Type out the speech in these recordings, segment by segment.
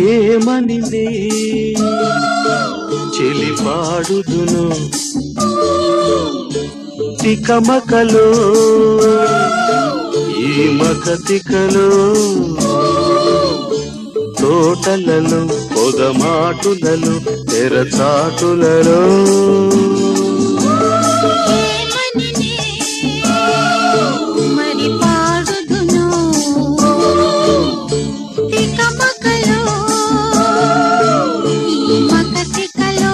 ఏమని చెలి పాడుదును తికమకలో ఈ మకతికలో తోటలలో పొగమాటులలో తెరచాటులలో ఏమని మరి పాడుదును తికమకలో ఈ మకతికలో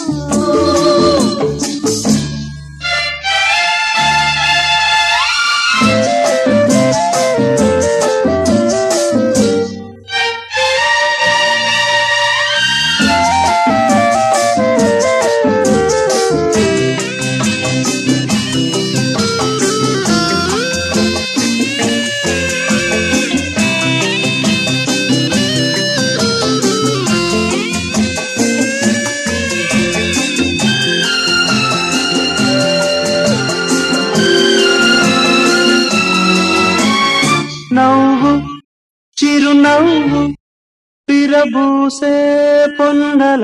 నవ్వు చిరునవ్వు పిరబూసే పొన్నల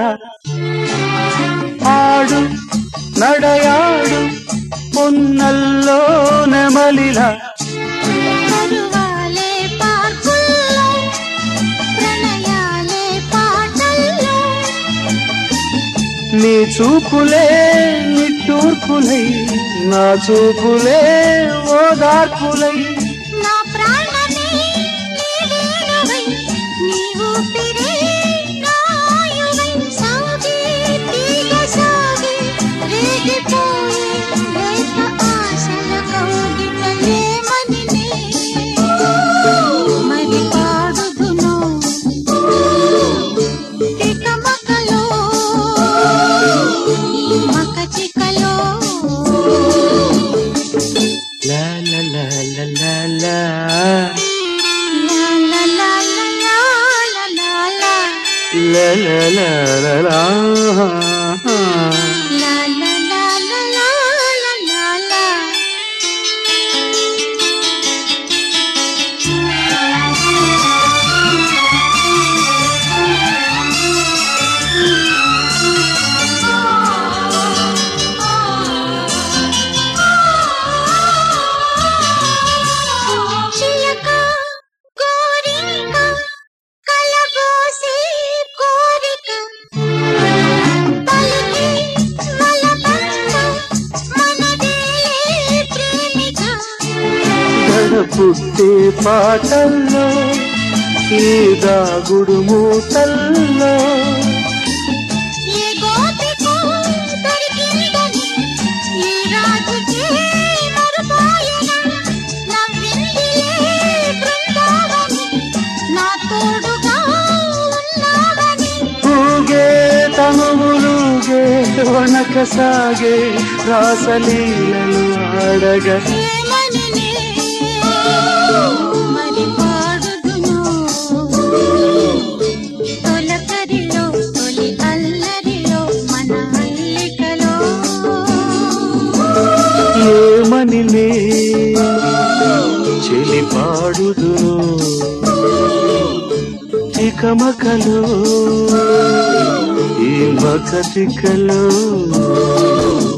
ఆడు నడయాడు పొన్నల్లో నెమలిలా పరువాలే పార్కుల్లో ప్రణయాలే పాటల్లో నీ చూపులే నిట్టూర్పులై నా చూపులే ఓదార్పులై నా ప్రాణమే నీవేనవై నీ ఊపిరే నాయువై సాగే తీగ సాగే రేగిపోయే లేత ఆశల కౌగిటలేమని మరి పాడుదును తికమకలో ఈ మకచికలో లా లా లా లా లా లా La la la la la la la la లా లా లా లా లా La la la la la la la la చిలక కోరిక కలబోసే కోరిక పలికి వలపంత మనదేలే ప్రేమిక గడ పుట్టే పాటల్లో ఈ దాగుడు మూతల్లో ఏ గోపికో దొరికిందని ఈ రాజుకే మరుపాయన నవ్విందిలే బృందావని నా తోడుగా ఉన్నావని ఊగే తనువులుగే వనక సాగే రాసలీలలు ఆడగా ఏమని మరి పాడుదును తొలకరిలో తొలి అల్లరిలో మన అల్లికలో ఏమని చెలి పాడుదును తికమకలో ఈ మకతికలో